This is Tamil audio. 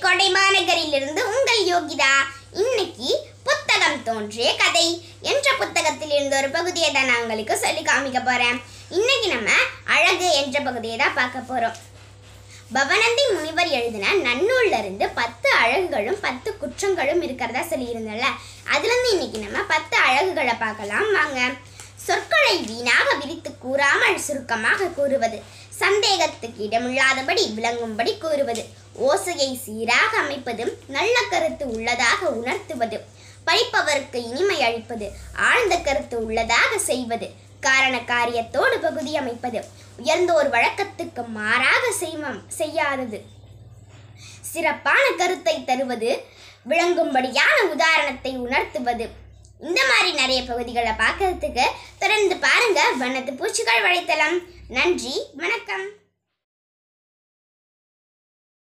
கோடை மாநகரிலிருந்து உங்கள் யோகிதா இன்னைக்கு புத்தகம் தோன்றிய கதை என்ற புத்தகத்தில் இருந்து ஒரு பகுதியை தான் நான் உங்களுக்கு சொல்லி காமிக்க போறேன் இன்னைக்கு நம்ம அழகு என்ற பகுதியை தான் பார்க்க போறோம் பவனந்தி முனிவர் எழுதின நன்னூல்ல இருந்து பத்து அழகுகளும் பத்து குற்றங்களும் இருக்கிறதா சொல்லியிருந்தோம்ல அதுல இருந்து இன்னைக்கு நம்ம பத்து அழகுகளை பார்க்கலாம் வாங்க சொற்களை வீணாக விரித்து கூறாமல் சுருக்கமாக கூறுவது சந்தேகத்துக்கு இடமில்லாதபடி விளங்கும்படி கூறுவது ஓசையை சீராக அமைப்பது நல்ல கருத்து உள்ளதாக உணர்த்துவது படிப்பவருக்கு இனிமை அளிப்பது ஆழ்ந்த கருத்து உள்ளதாக செய்வது காரண காரியத்தோடு பகுதி அமைப்பது உயர்ந்தோர் வழக்கத்துக்கு மாறாக செய்வம் செய்யாதது சிறப்பான கருத்தை தருவது விளங்கும்படியான உதாரணத்தை உணர்த்துவது இந்த மாதிரி நிறைய பகுதிகளை பார்க்கறதுக்கு தொடர்ந்து பாருங்க வண்ணத்து பூச்சிகள் வலைத்தளம் நன்றி வணக்கம்